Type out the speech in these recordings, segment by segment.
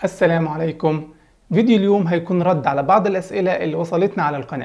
السلام عليكم فيديو اليوم هيكون رد على بعض الأسئلة اللي وصلتنا على القناة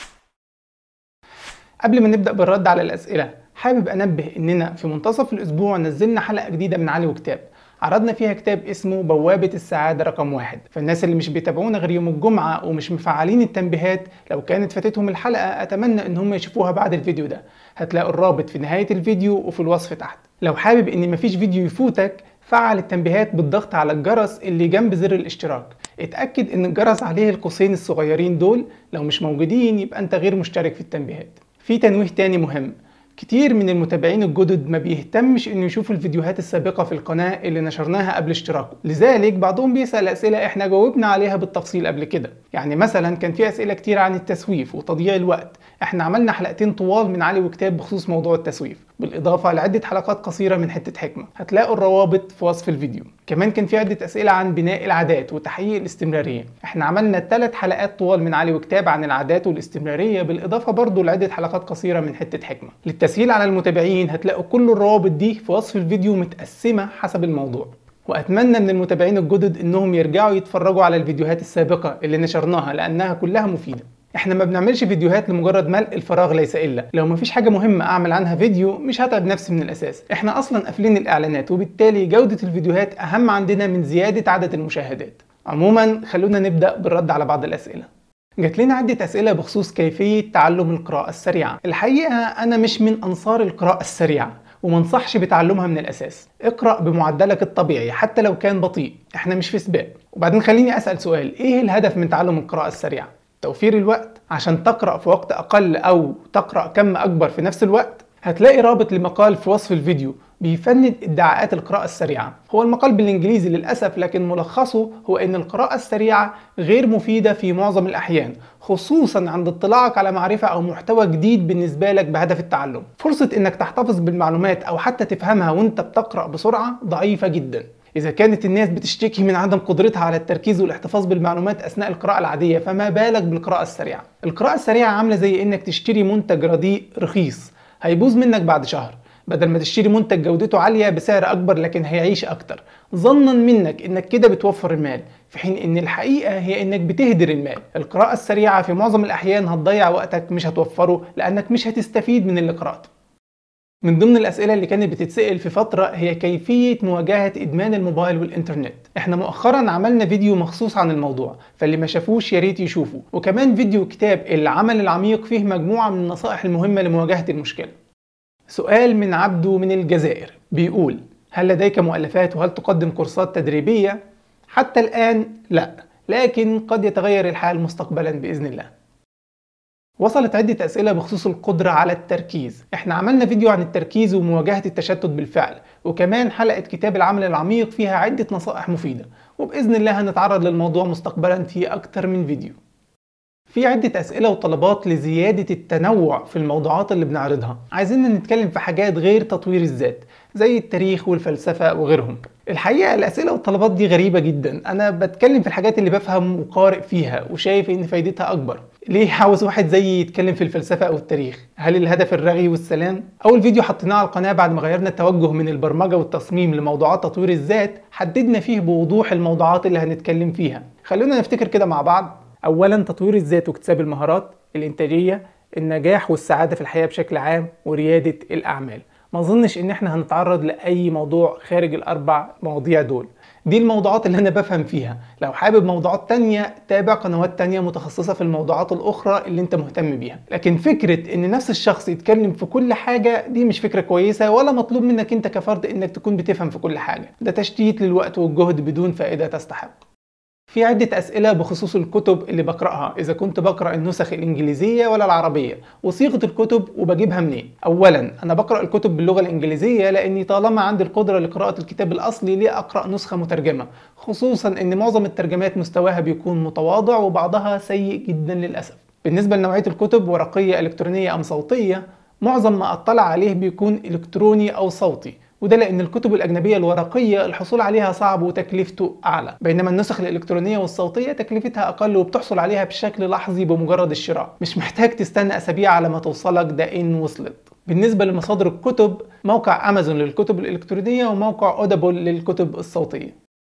قبل ما نبدأ بالرد على الأسئلة حابب أنبه إننا في منتصف الأسبوع نزلنا حلقة جديدة من علي وكتاب عرضنا فيها كتاب اسمه بوابة السعادة رقم واحد فالناس اللي مش بيتابعونا غير يوم الجمعة ومش مفعلين التنبيهات لو كانت فاتتهم الحلقة أتمنى إن هم يشوفوها بعد الفيديو ده هتلاقوا الرابط في نهاية الفيديو وفي الوصف تحت لو حابب إن مفيش فيديو يفوتك فعل التنبيهات بالضغط على الجرس اللي جنب زر الاشتراك اتأكد ان الجرس عليه القوسين الصغيرين دول لو مش موجودين يبقى انت غير مشترك في التنبيهات في تنويه تاني مهم كتير من المتابعين الجدد ما بيهتمش انه يشوف الفيديوهات السابقة في القناة اللي نشرناها قبل اشتراكه لذلك بعضهم بيسأل اسئلة احنا جاوبنا عليها بالتفصيل قبل كده يعني مثلا كان في اسئلة كتير عن التسويف وتضييع الوقت احنا عملنا حلقتين طوال من علي وكتاب بخصوص موضوع التسويف بالاضافة لعدة حلقات قصيرة من حتة حكمة هتلاقوا الروابط في وصف الفيديو كمان كان في عدة اسئلة عن بناء العادات وتحقيق الاستمرارية احنا عملنا ثلاث حلقات طوال من علي وكتاب عن العادات والاستمرارية بالاضافة برضو لعدة حلقات قصيرة من حتة حكمة للتسهيل على المتابعين هتلاقوا كل الروابط دي في وصف الفيديو متقسمة حسب الموضوع واتمنى من المتابعين الجدد انهم يرجعوا يتفرجوا على الفيديوهات السابقة اللي نشرناها لانها كلها مفيدة احنا ما بنعملش فيديوهات لمجرد ملء الفراغ ليس الا لو مفيش حاجه مهمه اعمل عنها فيديو مش هتعب نفسي من الاساس احنا اصلا قافلين الاعلانات وبالتالي جوده الفيديوهات اهم عندنا من زياده عدد المشاهدات عموما خلونا نبدا بالرد على بعض الاسئله جات لنا عدة أسئلة بخصوص كيفية تعلم القراءة السريعة الحقيقة أنا مش من أنصار القراءة السريعة وما انصحش بتعلمها من الأساس اقرأ بمعدلك الطبيعي حتى لو كان بطيء احنا مش في سباق وبعدين خليني أسأل سؤال ايه الهدف من تعلم القراءة السريعة توفير الوقت عشان تقرأ في وقت أقل أو تقرأ كم أكبر في نفس الوقت هتلاقي رابط لمقال في وصف الفيديو بيفند ادعاءات القراءة السريعة هو المقال بالإنجليزي للأسف لكن ملخصه هو أن القراءة السريعة غير مفيدة في معظم الأحيان خصوصا عند اطلاعك على معرفة أو محتوى جديد بالنسبة لك بهدف التعلم فرصة أنك تحتفظ بالمعلومات أو حتى تفهمها وانت بتقرأ بسرعة ضعيفة جدا إذا كانت الناس بتشتكي من عدم قدرتها على التركيز والاحتفاظ بالمعلومات أثناء القراءة العادية فما بالك بالقراءة السريعة القراءة السريعة عاملة زي إنك تشتري منتج رديء رخيص هيبوظ منك بعد شهر بدل ما تشتري منتج جودته عالية بسعر أكبر لكن هيعيش أكتر ظنا منك إنك كده بتوفر المال في حين إن الحقيقة هي إنك بتهدر المال القراءة السريعة في معظم الأحيان هتضيع وقتك مش هتوفره لأنك مش هتستفيد من اللي قرأته من ضمن الأسئلة اللي كانت بتتسأل في فترة هي كيفية مواجهة إدمان الموبايل والإنترنت احنا مؤخرا عملنا فيديو مخصوص عن الموضوع فاللي ما شافوش يا ريت يشوفوا وكمان فيديو كتاب العمل العميق فيه مجموعة من النصائح المهمة لمواجهة المشكلة سؤال من عبده من الجزائر بيقول هل لديك مؤلفات وهل تقدم كورسات تدريبية؟ حتى الآن لا لكن قد يتغير الحال مستقبلا بإذن الله وصلت عدة أسئلة بخصوص القدرة على التركيز احنا عملنا فيديو عن التركيز ومواجهة التشتت بالفعل وكمان حلقة كتاب العمل العميق فيها عدة نصائح مفيدة وبإذن الله هنتعرض للموضوع مستقبلا في أكتر من فيديو في عدة أسئلة وطلبات لزيادة التنوع في الموضوعات اللي بنعرضها عايزين نتكلم في حاجات غير تطوير الذات زي التاريخ والفلسفة وغيرهم الحقيقة الأسئلة والطلبات دي غريبة جدا أنا بتكلم في الحاجات اللي بفهم وقارئ فيها وشايف إن فايدتها أكبر ليه عاوز واحد زيي يتكلم في الفلسفة أو التاريخ؟ هل الهدف الرغي والسلام؟ أول فيديو حطيناه على القناة بعد ما غيرنا التوجه من البرمجة والتصميم لموضوعات تطوير الذات حددنا فيه بوضوح الموضوعات اللي هنتكلم فيها خلونا نفتكر كده مع بعض أولا تطوير الذات واكتساب المهارات الإنتاجية النجاح والسعادة في الحياة بشكل عام وريادة الأعمال ما اظنش ان احنا هنتعرض لاي موضوع خارج الاربع مواضيع دول دي الموضوعات اللي انا بفهم فيها لو حابب موضوعات تانية تابع قنوات تانية متخصصة في الموضوعات الاخرى اللي انت مهتم بيها لكن فكرة ان نفس الشخص يتكلم في كل حاجة دي مش فكرة كويسة ولا مطلوب منك انت كفرد انك تكون بتفهم في كل حاجة ده تشتيت للوقت والجهد بدون فائدة تستحق في عدة أسئلة بخصوص الكتب اللي بقرأها إذا كنت بقرأ النسخ الإنجليزية ولا العربية وصيغة الكتب وبجيبها منين أولا أنا بقرأ الكتب باللغة الإنجليزية لأني طالما عندي القدرة لقراءة الكتاب الأصلي ليه أقرأ نسخة مترجمة خصوصا أن معظم الترجمات مستواها بيكون متواضع وبعضها سيء جدا للأسف بالنسبة لنوعية الكتب ورقية إلكترونية أم صوتية معظم ما أطلع عليه بيكون إلكتروني أو صوتي وده لأن الكتب الأجنبية الورقية الحصول عليها صعب وتكلفته أعلى بينما النسخ الإلكترونية والصوتية تكلفتها أقل وبتحصل عليها بشكل لحظي بمجرد الشراء مش محتاج تستنى أسابيع على ما توصلك ده إن وصلت بالنسبة لمصادر الكتب موقع أمازون للكتب الإلكترونية وموقع أودابل للكتب الصوتية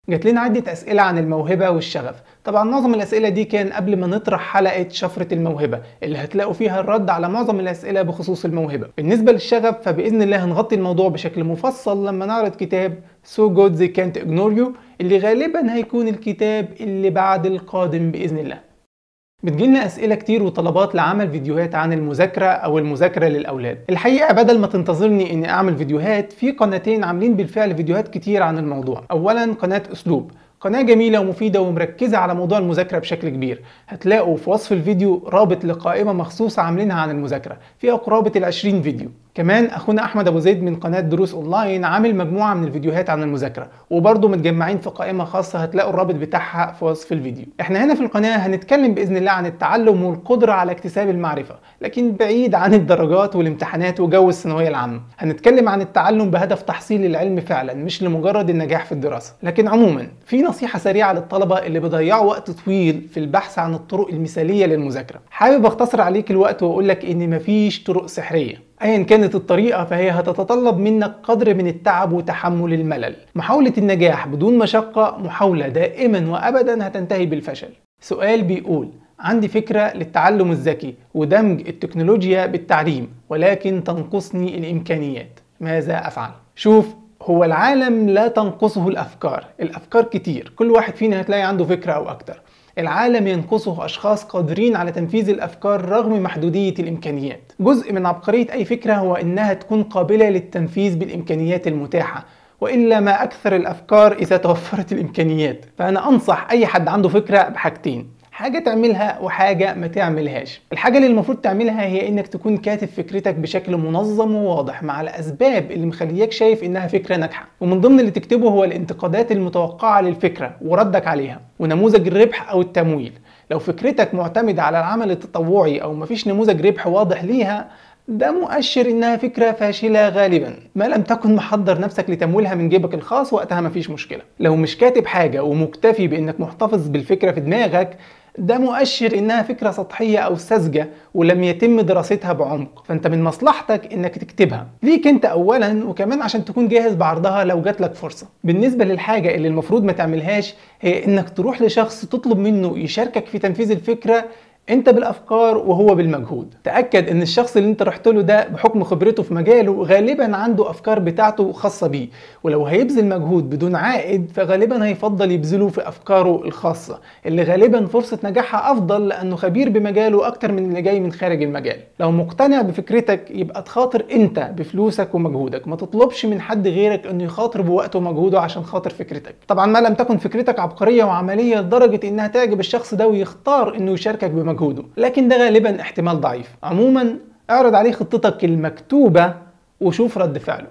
جات لنا عدة أسئلة عن الموهبة والشغف طبعا معظم الأسئلة دي كان قبل ما نطرح حلقة شفرة الموهبة اللي هتلاقوا فيها الرد على معظم الأسئلة بخصوص الموهبة بالنسبة للشغف فبإذن الله هنغطي الموضوع بشكل مفصل لما نعرض كتاب So Good They Can't Ignore You اللي غالبا هيكون الكتاب اللي بعد القادم بإذن الله بتجيلنا اسئله كتير وطلبات لعمل فيديوهات عن المذاكره او المذاكره للاولاد الحقيقه بدل ما تنتظرني اني اعمل فيديوهات في قناتين عاملين بالفعل فيديوهات كتير عن الموضوع اولا قناه اسلوب قناة جميلة ومفيدة ومركزة على موضوع المذاكرة بشكل كبير هتلاقوا في وصف الفيديو رابط لقائمة مخصوصة عاملينها عن المذاكرة فيها قرابة ال 20 فيديو كمان اخونا احمد ابو زيد من قناه دروس اونلاين عامل مجموعه من الفيديوهات عن المذاكره وبرضه متجمعين في قائمه خاصه هتلاقوا الرابط بتاعها في وصف الفيديو احنا هنا في القناه هنتكلم باذن الله عن التعلم والقدره على اكتساب المعرفه لكن بعيد عن الدرجات والامتحانات وجو الثانويه العامه هنتكلم عن التعلم بهدف تحصيل العلم فعلا مش لمجرد النجاح في الدراسه لكن عموما في نصيحه سريعه للطلبه اللي بيضيعوا وقت طويل في البحث عن الطرق المثاليه للمذاكره حابب اختصر عليك الوقت واقول لك ان مفيش طرق سحريه ايا كانت الطريقه فهي هتتطلب منك قدر من التعب وتحمل الملل محاوله النجاح بدون مشقه محاوله دائما وابدا هتنتهي بالفشل سؤال بيقول عندي فكرة للتعلم الذكي ودمج التكنولوجيا بالتعليم ولكن تنقصني الإمكانيات ماذا أفعل؟ شوف هو العالم لا تنقصه الأفكار الأفكار كتير كل واحد فينا هتلاقي عنده فكرة أو أكتر العالم ينقصه أشخاص قادرين على تنفيذ الأفكار رغم محدودية الإمكانيات جزء من عبقرية أي فكرة هو إنها تكون قابلة للتنفيذ بالإمكانيات المتاحة وإلا ما أكثر الأفكار إذا توفرت الإمكانيات فأنا أنصح أي حد عنده فكرة بحاجتين حاجة تعملها وحاجة ما تعملهاش الحاجة اللي المفروض تعملها هي انك تكون كاتب فكرتك بشكل منظم وواضح مع الاسباب اللي مخلياك شايف انها فكرة ناجحة ومن ضمن اللي تكتبه هو الانتقادات المتوقعة للفكرة وردك عليها ونموذج الربح او التمويل لو فكرتك معتمدة على العمل التطوعي او مفيش نموذج ربح واضح ليها ده مؤشر انها فكرة فاشلة غالبا ما لم تكن محضر نفسك لتمويلها من جيبك الخاص وقتها مفيش مشكلة لو مش كاتب حاجة ومكتفي بانك محتفظ بالفكرة في دماغك ده مؤشر انها فكرة سطحية او ساذجة ولم يتم دراستها بعمق فانت من مصلحتك انك تكتبها ليك انت اولا وكمان عشان تكون جاهز بعرضها لو جات لك فرصة بالنسبة للحاجة اللي المفروض ما تعملهاش هي انك تروح لشخص تطلب منه يشاركك في تنفيذ الفكرة انت بالافكار وهو بالمجهود تاكد ان الشخص اللي انت رحت له ده بحكم خبرته في مجاله غالبا عنده افكار بتاعته خاصه بيه ولو هيبذل مجهود بدون عائد فغالبا هيفضل يبذله في افكاره الخاصه اللي غالبا فرصه نجاحها افضل لانه خبير بمجاله اكتر من اللي جاي من خارج المجال لو مقتنع بفكرتك يبقى تخاطر انت بفلوسك ومجهودك ما تطلبش من حد غيرك انه يخاطر بوقته ومجهوده عشان خاطر فكرتك طبعا ما لم تكن فكرتك عبقريه وعمليه لدرجه انها تعجب الشخص ده ويختار انه يشاركك بمجهوده مجهوده لكن ده غالبا احتمال ضعيف عموما اعرض عليه خطتك المكتوبة وشوف رد فعله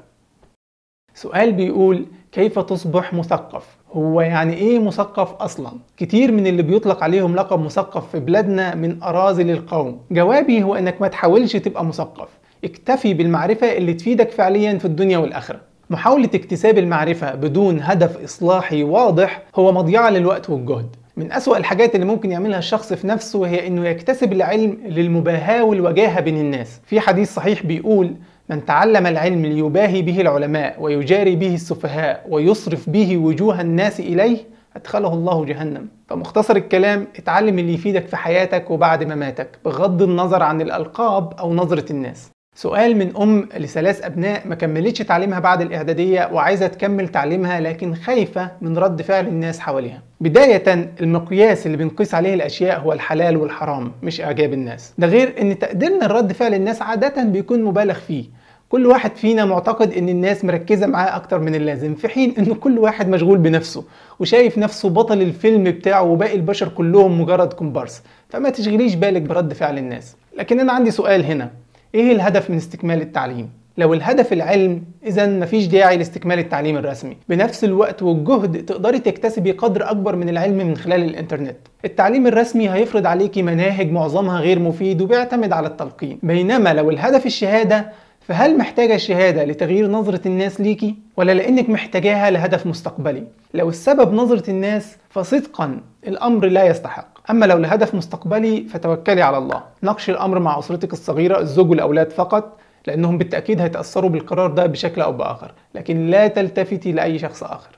سؤال بيقول كيف تصبح مثقف هو يعني ايه مثقف اصلا كتير من اللي بيطلق عليهم لقب مثقف في بلادنا من اراذل القوم جوابي هو انك ما تحاولش تبقى مثقف اكتفي بالمعرفة اللي تفيدك فعليا في الدنيا والاخرة محاولة اكتساب المعرفة بدون هدف إصلاحي واضح هو مضيعة للوقت والجهد من أسوأ الحاجات اللي ممكن يعملها الشخص في نفسه هي إنه يكتسب العلم للمباهاة والوجاهة بين الناس في حديث صحيح بيقول من تعلم العلم ليباهي به العلماء ويجاري به السفهاء ويصرف به وجوه الناس إليه أدخله الله جهنم فمختصر الكلام اتعلم اللي يفيدك في حياتك وبعد مماتك بغض النظر عن الألقاب أو نظرة الناس سؤال من أم لثلاث أبناء ما كملتش تعليمها بعد الإعدادية وعايزة تكمل تعليمها لكن خايفة من رد فعل الناس حواليها بداية المقياس اللي بنقيس عليه الأشياء هو الحلال والحرام مش إعجاب الناس ده غير إن تقديرنا لرد فعل الناس عادة بيكون مبالغ فيه كل واحد فينا معتقد ان الناس مركزه معاه اكتر من اللازم في حين ان كل واحد مشغول بنفسه وشايف نفسه بطل الفيلم بتاعه وباقي البشر كلهم مجرد كومبارس فما تشغليش بالك برد فعل الناس لكن انا عندي سؤال هنا ايه الهدف من استكمال التعليم لو الهدف العلم اذا مفيش داعي لاستكمال التعليم الرسمي بنفس الوقت والجهد تقدري تكتسبي قدر اكبر من العلم من خلال الانترنت التعليم الرسمي هيفرض عليكي مناهج معظمها غير مفيد وبيعتمد على التلقين بينما لو الهدف الشهاده فهل محتاجة الشهادة لتغيير نظرة الناس ليكي ولا لأنك محتاجاها لهدف مستقبلي؟ لو السبب نظرة الناس فصدقا الأمر لا يستحق أما لو لهدف مستقبلي فتوكلي على الله ناقشي الأمر مع أسرتك الصغيرة الزوج والأولاد فقط لأنهم بالتأكيد هيتأثروا بالقرار ده بشكل أو بآخر لكن لا تلتفتي لأي شخص آخر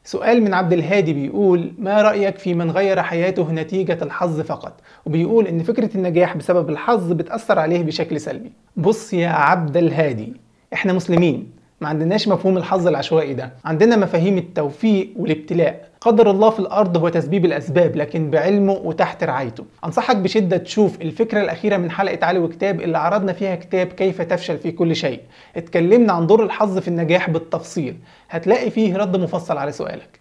سؤال من عبد الهادي بيقول ما رأيك في من غير حياته نتيجة الحظ فقط وبيقول ان فكرة النجاح بسبب الحظ بتأثر عليه بشكل سلبي بص يا عبد الهادي احنا مسلمين ما عندناش مفهوم الحظ العشوائي ده عندنا مفاهيم التوفيق والابتلاء قدر الله في الارض هو تسبيب الاسباب لكن بعلمه وتحت رعايته انصحك بشده تشوف الفكره الاخيره من حلقه علي وكتاب اللي عرضنا فيها كتاب كيف تفشل في كل شيء اتكلمنا عن دور الحظ في النجاح بالتفصيل هتلاقي فيه رد مفصل على سؤالك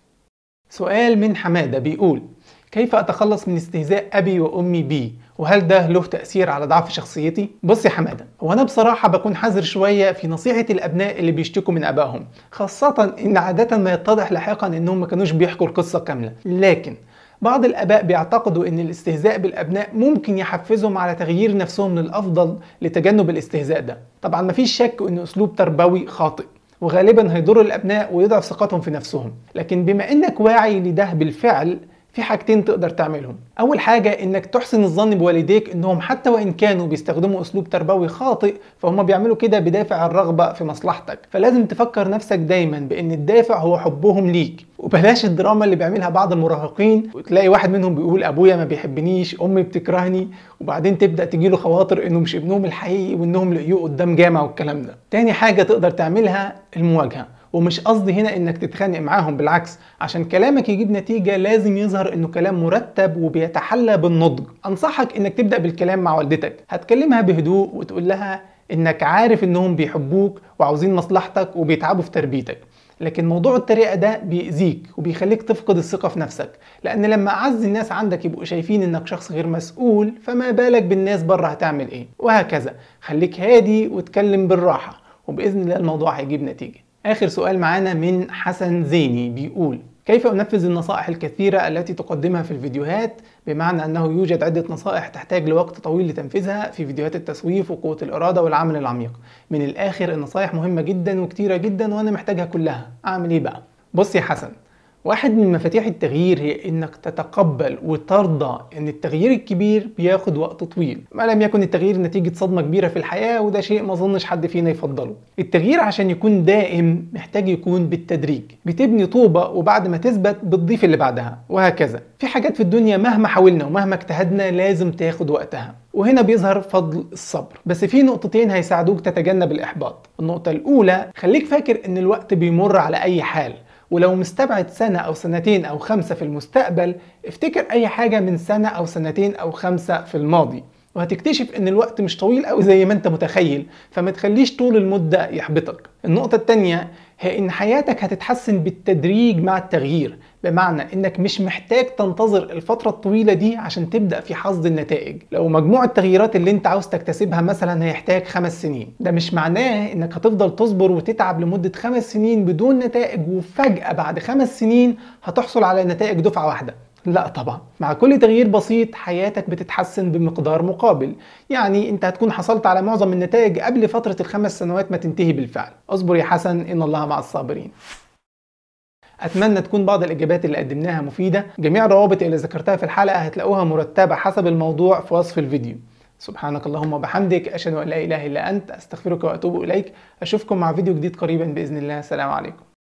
سؤال من حماده بيقول كيف اتخلص من استهزاء ابي وامي بي وهل ده له تأثير على ضعف شخصيتي؟ بص يا حمادة هو أنا بصراحة بكون حذر شوية في نصيحة الأبناء اللي بيشتكوا من أبائهم خاصة إن عادة ما يتضح لاحقا إنهم ما كانوش بيحكوا القصة كاملة لكن بعض الآباء بيعتقدوا إن الاستهزاء بالأبناء ممكن يحفزهم على تغيير نفسهم للأفضل لتجنب الاستهزاء ده طبعا مفيش شك إن أسلوب تربوي خاطئ وغالبا هيضر الأبناء ويضعف ثقتهم في نفسهم لكن بما إنك واعي لده بالفعل في حاجتين تقدر تعملهم اول حاجه انك تحسن الظن بوالديك انهم حتى وان كانوا بيستخدموا اسلوب تربوي خاطئ فهم بيعملوا كده بدافع الرغبه في مصلحتك فلازم تفكر نفسك دايما بان الدافع هو حبهم ليك وبلاش الدراما اللي بيعملها بعض المراهقين وتلاقي واحد منهم بيقول ابويا ما بيحبنيش امي بتكرهني وبعدين تبدا تجيله خواطر انه مش ابنهم الحقيقي وانهم لقيوه قدام جامع والكلام ده تاني حاجه تقدر تعملها المواجهه ومش قصدي هنا انك تتخانق معاهم بالعكس عشان كلامك يجيب نتيجة لازم يظهر انه كلام مرتب وبيتحلى بالنضج انصحك انك تبدأ بالكلام مع والدتك هتكلمها بهدوء وتقول لها انك عارف انهم بيحبوك وعاوزين مصلحتك وبيتعبوا في تربيتك لكن موضوع الطريقة ده بيأذيك وبيخليك تفقد الثقة في نفسك لأن لما أعز الناس عندك يبقوا شايفين إنك شخص غير مسؤول فما بالك بالناس بره هتعمل إيه وهكذا خليك هادي وتكلم بالراحة وبإذن الله الموضوع هيجيب نتيجة آخر سؤال معانا من حسن زيني بيقول كيف أنفذ النصائح الكثيرة التي تقدمها في الفيديوهات بمعنى أنه يوجد عدة نصائح تحتاج لوقت طويل لتنفيذها في فيديوهات التسويف وقوة الإرادة والعمل العميق من الآخر النصائح مهمة جدا وكتيرة جدا وأنا محتاجها كلها أعمل إيه بقى؟ بص يا حسن واحد من مفاتيح التغيير هي انك تتقبل وترضى ان التغيير الكبير بياخد وقت طويل ما لم يكن التغيير نتيجة صدمة كبيرة في الحياة وده شيء ما اظنش حد فينا يفضله التغيير عشان يكون دائم محتاج يكون بالتدريج بتبني طوبة وبعد ما تثبت بتضيف اللي بعدها وهكذا في حاجات في الدنيا مهما حاولنا ومهما اجتهدنا لازم تاخد وقتها وهنا بيظهر فضل الصبر بس في نقطتين هيساعدوك تتجنب الإحباط النقطة الأولى خليك فاكر إن الوقت بيمر على أي حال ولو مستبعد سنة أو سنتين أو خمسة في المستقبل افتكر أي حاجة من سنة أو سنتين أو خمسة في الماضي وهتكتشف ان الوقت مش طويل قوي زي ما انت متخيل فما تخليش طول المدة يحبطك النقطة التانية هي ان حياتك هتتحسن بالتدريج مع التغيير بمعنى انك مش محتاج تنتظر الفترة الطويلة دي عشان تبدأ في حصد النتائج لو مجموع التغييرات اللي انت عاوز تكتسبها مثلا هيحتاج خمس سنين ده مش معناه انك هتفضل تصبر وتتعب لمدة خمس سنين بدون نتائج وفجأة بعد خمس سنين هتحصل على نتائج دفعة واحدة لا طبعا مع كل تغيير بسيط حياتك بتتحسن بمقدار مقابل يعني انت هتكون حصلت على معظم النتائج قبل فترة الخمس سنوات ما تنتهي بالفعل اصبر يا حسن ان الله مع الصابرين اتمنى تكون بعض الاجابات اللي قدمناها مفيده جميع الروابط اللي ذكرتها في الحلقه هتلاقوها مرتبه حسب الموضوع في وصف الفيديو سبحانك اللهم وبحمدك اشهد ان لا اله الا انت استغفرك واتوب اليك اشوفكم مع فيديو جديد قريبا باذن الله سلام عليكم